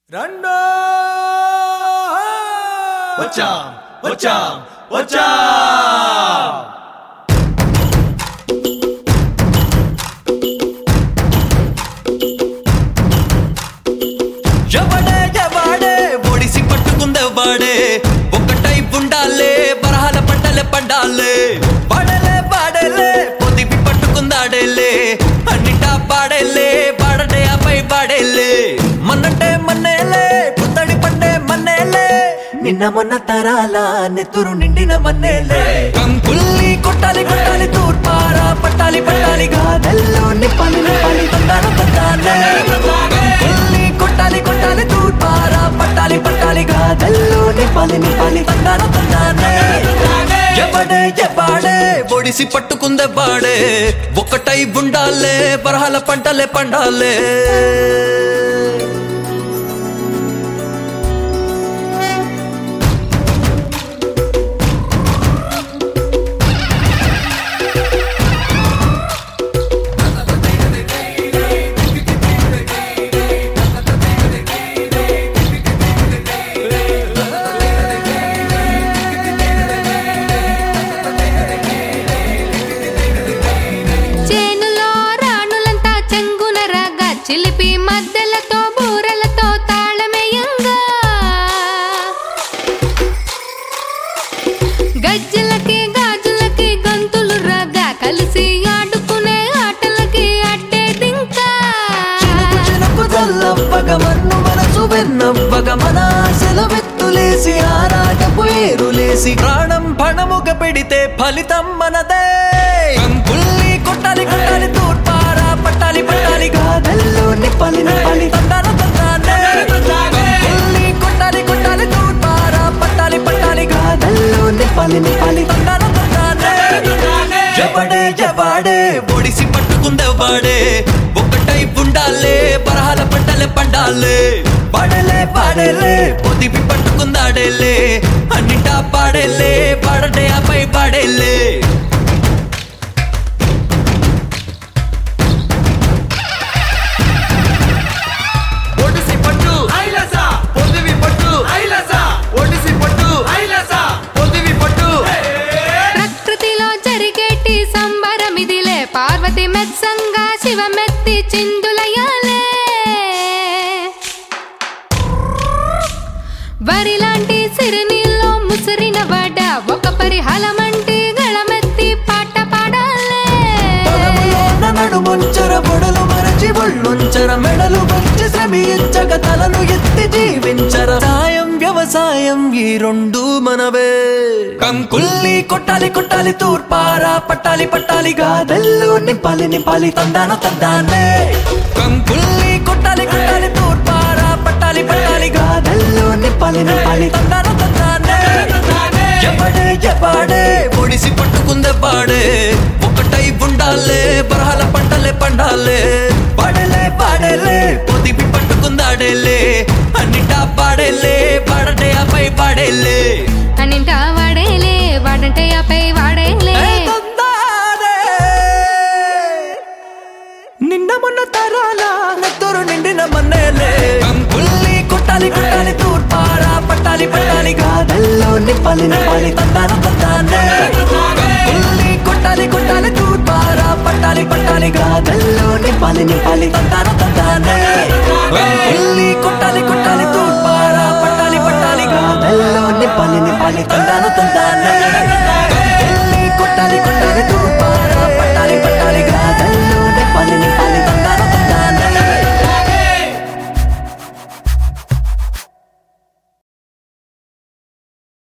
రెండో వచ్చాం వచ్చాం వచ్చాం ఎవడే ఎవడే ఒడిసి పట్టుకుందెవ్వాడే ఒకటై ఉండాలే బరహాల పంటలే పండాలే పాడలే పాడలే పొదిపి పట్టుకుందాడేలే అన్నిటా పాడేలే పాడడే అపై పాడేలే మన్నంటే మన్నేలే పుత్తడి పండే మన్నేలే నిన్న మొన్న తరాల నెత్తురు నిండిన మన్నేలే కంకుల్ని కొట్టాలి కొట్టాలి తూర్పారా పట్టాలి పట్టాలి గాదెల్లో నిప్పాలి నిప్పాలి తందాన తందానే కంకుల్ని కొట్టాలి కొట్టాలి తూర్పారా పట్టాలి పట్టాలి గాదెల్లో నిప్పాలి నిప్పాలి తందాన తందానే ఎవడే ఎవ్వాడే ఒడిసి పట్టుకుందెవ్వాడే ఒకటై ఉండాలే బరహాల పంటలే పండాలే చేనులో రాణులంతా చెంగున రాగా చిలిపి మద్దెలతో బూరలతో తాళమేయంగా గజ్జలకి గాజులకి గంతులు రాగా కలిసి ఆడుకునే ఆటలకి అడ్డేదింకా చినుకు చినుకు చల్లవ్వగ మన్ను మనసు వెన్నవ్వగ మన ఆశల వెత్తులేసి ఆరాటపు ఏరులేసి ప్రాణం పణముగ పెడితే ఫలితం మనదే కంకుల్ని కొట్టాలి కొట్టాలి తూర్పారా పట్టాలి పట్టాలి గాదెల్లో నిప్పాలి నిప్పాలి తందాన తందానే కంకుల్ని కొట్టాలి కొట్టాలి తూర్పారా పట్టాలి పట్టాలి గాదెల్లో నిప్పాలి నిప్పాలి తందాన తందానే ఎవడే ఎవడే ఒడిసి పట్టుకుందెవ్వాడే ఒకటై ఉండాలే బరహాల పంటలే పండాలే పాడలే పాడలే పొదిపి పట్టుకుందాడేలే అన్నిటా పాడేలే పాడటే అపై పాడేలే ఒడిసి పట్టు ఐలస పొదివి పట్టు ఐలస ఒడిసి పట్టు ఐలస పొదివి పట్టు ప్రకృతిలో జరిగేటి సంబరమిదిలే పార్వతి మెత్సంగా శివమెత్తి చిందులయాలే వరిలాంటి సిరినీల్లో ముసిరిన వడ ఒక పరిహళమంటి గళమెత్తి పాట పాడాలే పొలములోన నడుమొంచర పొడలు మరచి ఒళ్ళుంచర మెడలు వంచి శ్రమించక తలను ఎత్తి జీవించర సాయం వ్యవసాయం ఈ రెండు మనవే కంకుల్ని కొట్టాలి కొట్టాలి తూర్పారా పట్టాలి పట్టాలి గాదెల్లో నింపాలి నింపాలి తందాన తందానే కంకుల్ని కొట్టాలి కొట్టాలి తూర్పారా పట్టాలి పట్టాలి గాదెల్లో నింపాలి నింపాలి తందాన తందానే ఎవడే ఎవడే ఒడిసి పట్టుకుందెవ్వాడే ఒకటై ఉండాలే బరహాల పంటలే పండాలే పాడలే పాడలే పొదిపి పట్టుకుందాడేలే అన్నిటా పాడేలే పాడటే అపై పాడేలే అనింట వాడేలే వాడంటే ఆపై వాడేలే ఏ తందానే. నిన్న మొన్న తరాల నెత్తూరు నిండిన మన్నేలే కంకుల్ని కొట్టాలి కొట్టాలి తూర్పారా పట్టాలి పట్టాలి గాదెల్లో నిప్పాలి నిప్పాలి తందాన తందానే కంకుల్ని కొట్టాలి కొట్టాలి తూర్పారా పట్టాలి పట్టాలి గాదెల్లో నిప్పాలి నిప్పాలి తందాన తందానే కంకుల్ని కొట్టాలి కొట్టాలి తూర్పారా పట్టాలి పట్టాలి గాదెల్లో నిప్పాలి నిప్పాలి తందాన తందానే కంకుల్ని కొట్టాలి